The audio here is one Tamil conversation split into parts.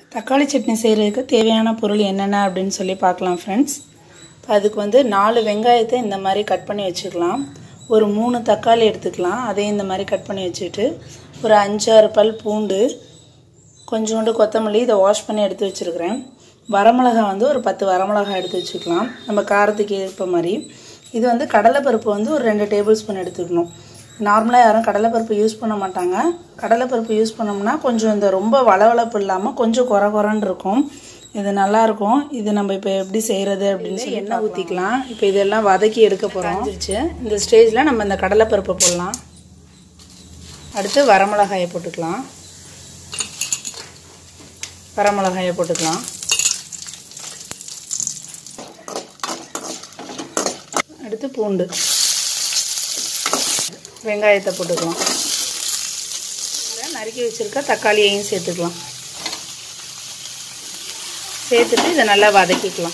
தக்காளி சட்னி செய்கிறதுக்கு தேவையான பொருள் என்னென்ன அப்படின்னு சொல்லி பார்க்கலாம் ஃப்ரெண்ட்ஸ் இப்போ அதுக்கு வந்து நாலு வெங்காயத்தை இந்த மாதிரி கட் பண்ணி வச்சுக்கலாம் ஒரு மூணு தக்காளி எடுத்துக்கலாம் அதையும் இந்த மாதிரி கட் பண்ணி வச்சுட்டு ஒரு அஞ்சாறு பல் பூண்டு கொஞ்சோண்டு கொத்தமல்லி இதை வாஷ் பண்ணி எடுத்து வச்சுருக்கிறேன் வரமிளகா வந்து ஒரு பத்து வரமிளகா எடுத்து வச்சுக்கலாம் நம்ம காரத்துக்கு ஏற்ப மாதிரி இது வந்து கடலைப்பருப்பு வந்து ஒரு ரெண்டு டேபிள் ஸ்பூன் எடுத்துக்கணும் நார்மலாக யாரும் கடலைப்பருப்பு யூஸ் பண்ண மாட்டாங்க கடலைப்பருப்பு யூஸ் பண்ணோம்னா கொஞ்சம் இந்த ரொம்ப வளவளப்பு இல்லாமல் கொஞ்சம் குறை குறைன்னு இருக்கும் இது நல்லாயிருக்கும் இது நம்ம இப்போ எப்படி செய்கிறது அப்படின்னு சொல்லி எண்ணெய் ஊற்றிக்கலாம் இப்போ இதெல்லாம் வதக்கி எடுக்க போகிறோம் இந்த ஸ்டேஜில் நம்ம இந்த கடலைப்பருப்பை போடலாம் அடுத்து வரமிளகாயை போட்டுக்கலாம் வரமிளகாயை போட்டுக்கலாம் அடுத்து பூண்டு வெங்காயத்தை போட்டுக்கலாம் நறுக்கி வச்சுருக்க தக்காளியையும் சேர்த்துக்கலாம் சேர்த்துட்டு இதை நல்லா வதக்கிக்கலாம்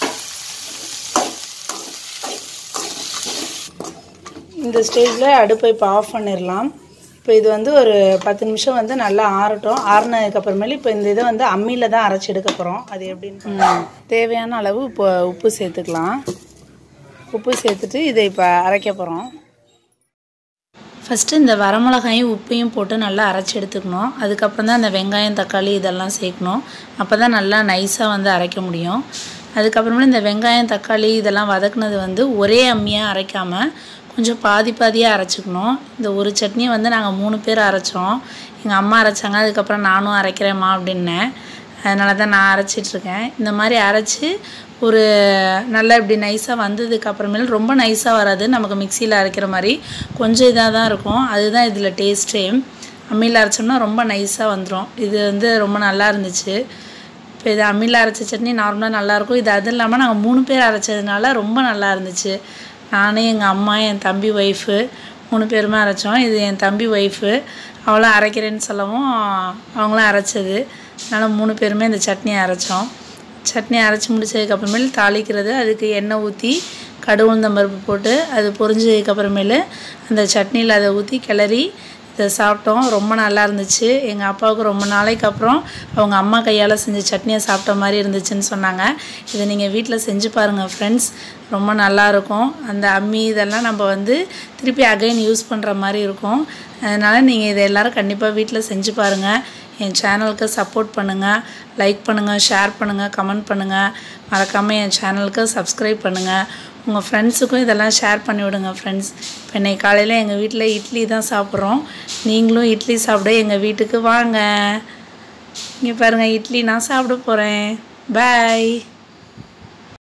இந்த ஸ்டேஜில் அடுப்பை இப்போ ஆஃப் பண்ணிடலாம் இப்போ இது வந்து ஒரு பத்து நிமிஷம் வந்து நல்லா ஆறட்டும் ஆறுனதுக்கப்புறமேல இப்போ இந்த இதை வந்து அம்மியில் தான் அரைச்சி எடுக்க போகிறோம் அது எப்படின்னு தேவையான அளவு இப்போ உப்பு சேர்த்துக்கலாம் உப்பு சேர்த்துட்டு இதை இப்போ அரைக்க போகிறோம் ஃபஸ்ட்டு இந்த வரமிளகாயும் உப்பையும் போட்டு நல்லா அரைச்சி எடுத்துக்கணும் அதுக்கப்புறம் தான் அந்த வெங்காயம் தக்காளி இதெல்லாம் சேர்க்கணும் அப்போ தான் நல்லா நைஸாக வந்து அரைக்க முடியும் அதுக்கப்புறமே இந்த வெங்காயம் தக்காளி இதெல்லாம் வதக்குனது வந்து ஒரே அம்மியாக அரைக்காமல் கொஞ்சம் பாதி பாதியாக அரைச்சிக்கணும் இந்த ஒரு சட்னியை வந்து நாங்கள் மூணு பேர் அரைச்சோம் எங்கள் அம்மா அரைச்சாங்க அதுக்கப்புறம் நானும் அரைக்கிறேம்மா அப்படின்னேன் அதனால தான் நான் அரைச்சிட்ருக்கேன் இந்த மாதிரி அரைச்சி ஒரு நல்லா இப்படி நைஸாக வந்ததுக்கு அப்புறமேல ரொம்ப நைஸாக வராது நமக்கு மிக்சியில் அரைக்கிற மாதிரி கொஞ்சம் இதாக தான் இருக்கும் அதுதான் இதில் டேஸ்ட்டே அம்மியில் அரைச்சோம்னா ரொம்ப நைஸாக வந்துடும் இது வந்து ரொம்ப நல்லா இருந்துச்சு இப்போ இது அம்மியில் அரைச்ச சட்னி நார்மலாக நல்லாயிருக்கும் இது அது இல்லாமல் நாங்கள் மூணு பேர் அரைச்சதுனால ரொம்ப நல்லா இருந்துச்சு நானே எங்கள் அம்மா என் தம்பி ஒய்ஃபு மூணு பேருமே அரைச்சோம் இது என் தம்பி ஒய்ஃபு அவளும் அரைக்கிறேன்னு சொல்லவும் அவங்களும் அரைச்சது அதனால் மூணு பேருமே இந்த சட்னி அரைச்சோம் சட்னி அரைச்சி முடிச்சதுக்கப்புறமேல் தாளிக்கிறது அதுக்கு எண்ணெய் ஊற்றி கடுகு உளுந்தம்பருப்பு போட்டு அது பொரிஞ்சதுக்கப்புறமேலு அந்த சட்னியில் அதை ஊற்றி கிளறி இதை சாப்பிட்டோம் ரொம்ப நல்லா இருந்துச்சு எங்கள் அப்பாவுக்கு ரொம்ப நாளைக்கு அப்புறம் அவங்க அம்மா கையால் செஞ்ச சட்னியை சாப்பிட்ட மாதிரி இருந்துச்சுன்னு சொன்னாங்க இதை நீங்கள் வீட்டில் செஞ்சு பாருங்கள் ஃப்ரெண்ட்ஸ் ரொம்ப நல்லாயிருக்கும் அந்த அம்மி இதெல்லாம் நம்ம வந்து திருப்பி அகைன் யூஸ் பண்ணுற மாதிரி இருக்கும் அதனால் நீங்கள் இதை எல்லோரும் கண்டிப்பாக வீட்டில் செஞ்சு பாருங்கள் என் சேனலுக்கு சப்போர்ட் பண்ணுங்கள் லைக் பண்ணுங்கள் ஷேர் பண்ணுங்கள் கமெண்ட் பண்ணுங்கள் மறக்காமல் என் சேனலுக்கு சப்ஸ்கிரைப் பண்ணுங்கள் உங்கள் ஃப்ரெண்ட்ஸுக்கும் இதெல்லாம் ஷேர் பண்ணி விடுங்க ஃப்ரெண்ட்ஸ் இப்போ இன்னைக்கு காலையில் எங்கள் வீட்டில் இட்லி தான் சாப்பிட்றோம் நீங்களும் இட்லி சாப்பிட எங்கள் வீட்டுக்கு வாங்க இங்கே பாருங்கள் இட்லி நான் சாப்பிட போகிறேன் பாய்